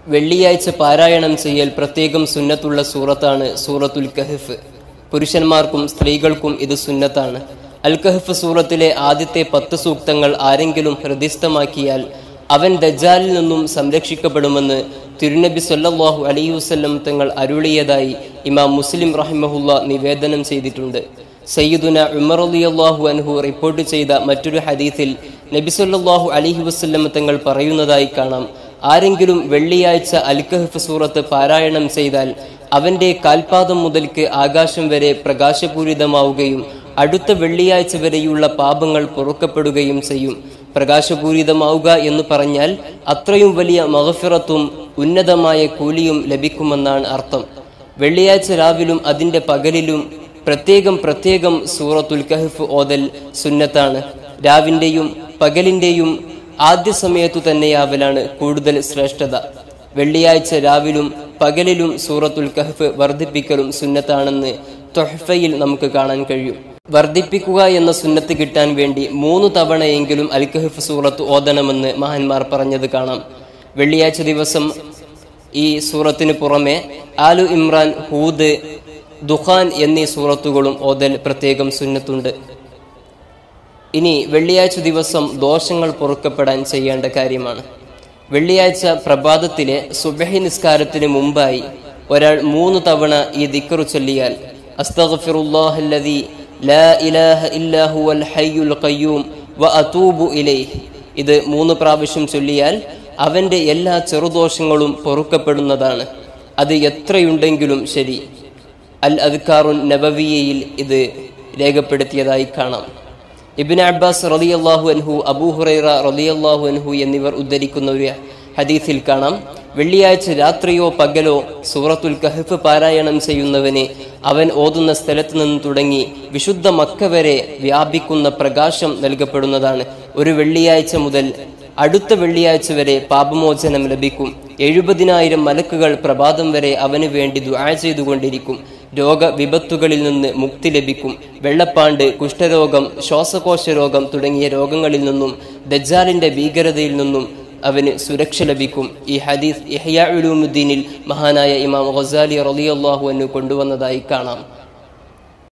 വെള്ളിയാഴ്ച പാരായണം ചെയ്യൽ പ്രത്യേകം സുന്നത്തുള്ള സൂറത്താണ് സൂറത്തുൽ കഹഫ് പുരുഷന്മാർക്കും സ്ത്രീകൾക്കും ഇത് സുന്നത്താണ് അൽ കഹഫ് സൂറത്തിലെ ആദ്യത്തെ പത്ത് സൂക്തങ്ങൾ ആരെങ്കിലും ഹൃദയസ്ഥമാക്കിയാൽ അവൻ ദജ്ജാലിൽ നിന്നും സംരക്ഷിക്കപ്പെടുമെന്ന് തിരുനബി സല്ലല്ലാഹു അലൈഹി വസല്ലം തങ്ങൾ അരുളിയതായി ഇമാം മുസ്ലിം റഹിമഹുല്ല നിവേദനം ചെയ്തിട്ടുണ്ട് സയ്യിദുന ഉമർ റളിയല്ലാഹു അൻഹു റിപ്പോർട്ട് ചെയ്ത മറ്റൊരു ഹദീസിൽ നബി സല്ലല്ലാഹു അലൈഹി വസല്ലം തങ്ങൾ പറയുന്നതായി കാണാം ആരെങ്കിലും വെള്ളിയാഴ്ച അൽക്കഹഫ് സൂറത്ത് പാരായണം ചെയ്താൽ അവന്റെ കാൽപാദം മുതൽക്ക് ആകാശം വരെ പ്രകാശപൂരിതമാവുകയും അടുത്ത വെള്ളിയാഴ്ച വരെയുള്ള പാപങ്ങൾ പൊറുക്കപ്പെടുകയും ചെയ്യും പ്രകാശപൂരിതമാവുക എന്ന് പറഞ്ഞാൽ അത്രയും വലിയ മഹഫിറത്തും ഉന്നതമായ കൂലിയും ലഭിക്കുമെന്നാണ് അർത്ഥം വെള്ളിയാഴ്ച രാവിലും അതിന്റെ പകലിലും പ്രത്യേകം പ്രത്യേകം സൂറത്തുൽ കഹഫ് ഓതൽ സുന്നത്താണ് രാവിന്റെയും പകലിന്റെയും ആദ്യ സമയത്തു തന്നെയാവലാണ് കൂടുതൽ ശ്രേഷ്ഠത വെള്ളിയാഴ്ച രാവിലും പകലിലും സൂറത്തുൽ കഹഫ് വർദ്ധിപ്പിക്കലും സുന്നത്താണെന്ന് തൊഹഫയിൽ നമുക്ക് കാണാൻ കഴിയും വർദ്ധിപ്പിക്കുക എന്ന സുന്നത്ത് കിട്ടാൻ വേണ്ടി മൂന്ന് തവണയെങ്കിലും അൽ കഹഫ് സൂറത്ത് ഓതണമെന്ന് മഹാന്മാർ പറഞ്ഞത് കാണാം വെള്ളിയാഴ്ച ദിവസം ഈ സൂറത്തിന് പുറമെ ആലു ഇമ്രാൻ ഹൂദ് ദുഖാൻ എന്നീ സൂറത്തുകളും ഓതൽ പ്രത്യേകം സുന്നത്തുണ്ട് ഇനി വെള്ളിയാഴ്ച ദിവസം ദോഷങ്ങൾ പൊറുക്കപ്പെടാൻ ചെയ്യേണ്ട കാര്യമാണ് വെള്ളിയാഴ്ച പ്രഭാതത്തിലെ സുബഹി നിസ്കാരത്തിന് മുമ്പായി ഒരാൾ മൂന്ന് തവണ ഈ ദിക്കറു ചൊല്ലിയാൽ അസ്തഗ്ഫിറുല്ലാഹല്ലദീ ലാ ഇലാഹ ഇല്ലാ ഹുവൽ ഹയ്യുൽ ഖയ്യൂം വ അതൂബു ഇലൈഹി ഇത് മൂന്ന് പ്രാവശ്യം ചൊല്ലിയാൽ അവന്റെ എല്ലാ ചെറുദോഷങ്ങളും പൊറുക്കപ്പെടുന്നതാണ് അത് എത്രയുണ്ടെങ്കിലും ശരി അൽ അദ്കാറുൻ നബവിയയിൽ ഇത് രേഖപ്പെടുത്തിയതായി കാണാം ഇബിൻ അബ്ബാസ് റളിയല്ലാഹു അൻഹു അബൂ ഹുറൈറ റളിയല്ലാഹു അൻഹു എന്നിവർ ഉദ്ധരിക്കുന്ന ഒരു ഹദീസിൽ കാണാം വെള്ളിയാഴ്ച രാത്രിയോ പകലോ സൂറത്തുൽ കഹഫ് പാരായണം ചെയ്യുന്നവന് അവൻ ഓതുന്ന സ്ഥലത്ത് നിന്ന് തുടങ്ങി വിശുദ്ധ മക്ക വരെ വ്യാപിക്കുന്ന പ്രകാശം നൽകപ്പെടുന്നതാണ് ഒരു വെള്ളിയാഴ്ച മുതൽ അടുത്ത വെള്ളിയാഴ്ച വരെ പാപമോചനം ലഭിക്കും എഴുപതിനായിരം മലക്കുകൾ പ്രഭാതം വരെ അവന് വേണ്ടി ദുആ ചെയ്തുകൊണ്ടിരിക്കും രോഗവിപത്തുകളിൽ നിന്ന് മുക്തി ലഭിക്കും വെള്ളപ്പാണ്ട് കുഷ്ഠരോഗം ശ്വാസകോശ രോഗം തുടങ്ങിയ രോഗങ്ങളിൽ നിന്നും ദജ്ജാലിന്റെ ഭീകരതയിൽ നിന്നും അവന് സുരക്ഷ ലഭിക്കും ഈ ഹദീസ് ഇഹ്യാ ഉലൂമുദ്ദീനിൽ മഹാനായ ഇമാം ഗസാലി റളിയല്ലാഹു അൻഹു കൊണ്ടുവന്നതായി കാണാം